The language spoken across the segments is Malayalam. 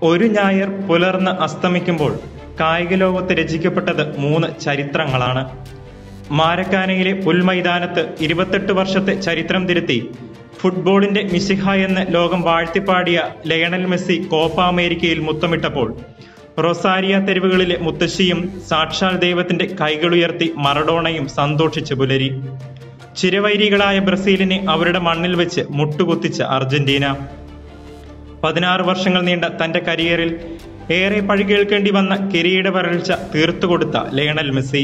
ഒരു ഞായർ പുലർന്ന് അസ്തമിക്കുമ്പോൾ കായിക ലോകത്ത് രചിക്കപ്പെട്ടത് മൂന്ന് ചരിത്രങ്ങളാണ് മാരക്കാനയിലെ പുൽമൈതാനത്ത് ഇരുപത്തെട്ട് വർഷത്തെ ചരിത്രം തിരുത്തി ഫുട്ബോളിന്റെ മിസിഹ എന്ന് ലോകം വാഴ്ത്തിപ്പാടിയ ലയണൽ മെസ്സി കോപ്പ അമേരിക്കയിൽ മുത്തമിട്ടപ്പോൾ റൊസാരിയ തെരുവുകളിലെ മുത്തശ്ശിയും സാക്ഷാൽ ദൈവത്തിന്റെ കൈകളുയർത്തി മറഡോണയും സന്തോഷിച്ചു പുലരി ചിരവൈരികളായ ബ്രസീലിനെ അവരുടെ മണ്ണിൽ വെച്ച് മുട്ടുകുത്തിച്ച അർജന്റീന പതിനാറ് വർഷങ്ങൾ നീണ്ട തന്റെ കരിയറിൽ ഏറെ പഴി കേൾക്കേണ്ടി വന്ന കിരീട വരൾച്ച തീർത്തുകൊടുത്ത ലയണൽ മെസ്സി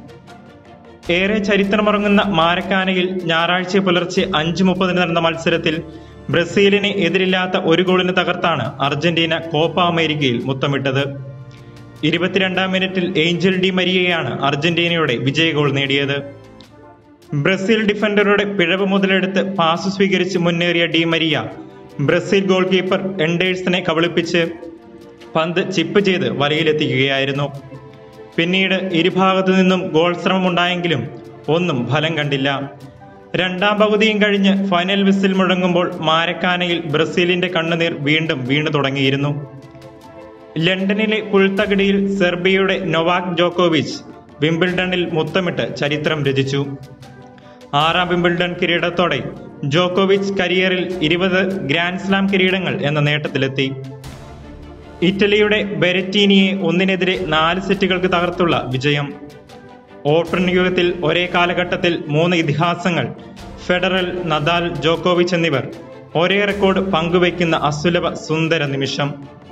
ഏറെ ചരിത്രമുറങ്ങുന്ന മാരക്കാനയിൽ ഞായറാഴ്ച പുലർച്ചെ അഞ്ച് മുപ്പതിന് നടന്ന മത്സരത്തിൽ ബ്രസീലിനെ എതിരില്ലാത്ത ഒരു ഗോളിന് തകർത്താണ് അർജന്റീന കോപ്പ അമേരിക്കയിൽ മുത്തമിട്ടത് ഇരുപത്തിരണ്ടാം മിനിറ്റിൽ ഏഞ്ചൽ ഡി മരിയയാണ് അർജന്റീനയുടെ വിജയ ഗോൾ നേടിയത് ബ്രസീൽ ഡിഫൻഡറുടെ പിഴവ് മുതലെടുത്ത് പാസ് സ്വീകരിച്ച് മുന്നേറിയ Di Maria Brazil goalkeeper എൻഡേഴ്സിനെ കബളിപ്പിച്ച് പന്ത് ചിപ്പ് ചെയ്ത് വലയിലെത്തിക്കുകയായിരുന്നു പിന്നീട് ഇരുഭാഗത്തു നിന്നും ഗോൾ ശ്രമമുണ്ടായെങ്കിലും ഒന്നും ഫലം കണ്ടില്ല രണ്ടാം പകുതിയും കഴിഞ്ഞ് ഫൈനൽ വിസിൽ മുഴങ്ങുമ്പോൾ മാരക്കാനയിൽ ബ്രസീലിന്റെ കണ്ണുനീർ വീണ്ടും വീണു തുടങ്ങിയിരുന്നു ലണ്ടനിലെ പുൽത്തകിടിയിൽ സെർബിയയുടെ നൊവാക് ജോക്കോവിച്ച് വിംബിൾഡണിൽ മുത്തമിട്ട് ചരിത്രം രചിച്ചു ആറാം വിംബിൾഡൺ കിരീടത്തോടെ ജോക്കോവിച്ച് കരിയറിൽ ഇരുപത് ഗ്രാൻഡ് സ്ലാം കിരീടങ്ങൾ എന്ന നേട്ടത്തിലെത്തി ഇറ്റലിയുടെ ബെരറ്റീനിയെ ഒന്നിനെതിരെ നാല് സെറ്റുകൾക്ക് തകർത്തുള്ള വിജയം ഓപ്പൺ യുഗത്തിൽ ഒരേ കാലഘട്ടത്തിൽ മൂന്ന് ഇതിഹാസങ്ങൾ ഫെഡറൽ നദാൽ ജോക്കോവിച്ച് എന്നിവർ ഒരേ റെക്കോർഡ് പങ്കുവയ്ക്കുന്ന അസുലഭ സുന്ദര നിമിഷം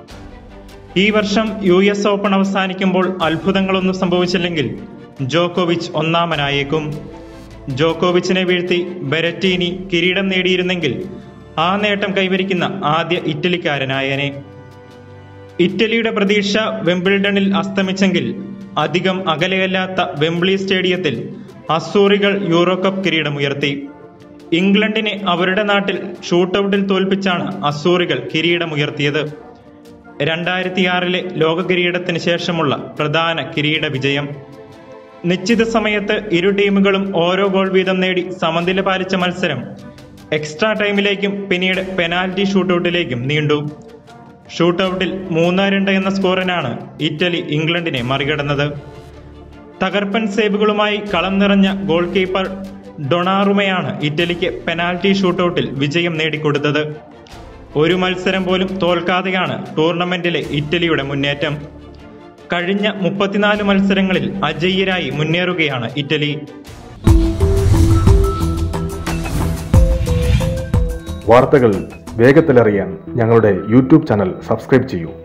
ഈ വർഷം യു എസ് ഓപ്പൺ അവസാനിക്കുമ്പോൾ അത്ഭുതങ്ങളൊന്നും സംഭവിച്ചില്ലെങ്കിൽ ജോക്കോവിച്ച് ഒന്നാമനായേക്കും ജോക്കോവിച്ചിനെ വീഴ്ത്തി ബെരറ്റീനി കിരീടം നേടിയിരുന്നെങ്കിൽ ആ നേട്ടം കൈവരിക്കുന്ന ആദ്യ ഇറ്റലിക്കാരനായേനെ ഇറ്റലിയുടെ പ്രതീക്ഷ വെമ്പിൾഡണിൽ അസ്തമിച്ചെങ്കിൽ അധികം അകലെയല്ലാത്ത വെംബ്ലി സ്റ്റേഡിയത്തിൽ അസൂറികൾ യൂറോ കപ്പ് കിരീടമുയർത്തി ഇംഗ്ലണ്ടിനെ അവരുടെ നാട്ടിൽ ഷൂട്ടൌട്ടിൽ തോൽപ്പിച്ചാണ് അസൂറികൾ കിരീടമുയർത്തിയത് രണ്ടായിരത്തിയാറിലെ ലോക കിരീടത്തിന് ശേഷമുള്ള പ്രധാന കിരീട വിജയം നിശ്ചിത സമയത്ത് ഇരു ടീമുകളും ഓരോ ഗോൾ വീതം നേടി സമനില പാലിച്ച മത്സരം എക്സ്ട്രാ ടൈമിലേക്കും പിന്നീട് പെനാൽറ്റി ഷൂട്ടൌട്ടിലേക്കും നീണ്ടു ഷൂട്ടൌട്ടിൽ മൂന്ന് രണ്ട് എന്ന സ്കോറിനാണ് ഇറ്റലി ഇംഗ്ലണ്ടിനെ മറികടന്നത് തകർപ്പൻ സേവുകളുമായി കളം നിറഞ്ഞ ഗോൾ കീപ്പർ ഡൊണാറുമയാണ് ഇറ്റലിക്ക് പെനാൽറ്റി ഷൂട്ടൌട്ടിൽ വിജയം നേടിക്കൊടുത്തത് ഒരു മത്സരം പോലും തോൽക്കാതെയാണ് ടൂർണമെന്റിലെ ഇറ്റലിയുടെ മുന്നേറ്റം കഴിഞ്ഞ മുപ്പത്തിനാല് മത്സരങ്ങളിൽ അജയ്യരായി മുന്നേറുകയാണ് ഇറ്റലി വാർത്തകൾ വേഗത്തിലറിയാൻ ഞങ്ങളുടെ യൂട്യൂബ് ചാനൽ സബ്സ്ക്രൈബ് ചെയ്യൂ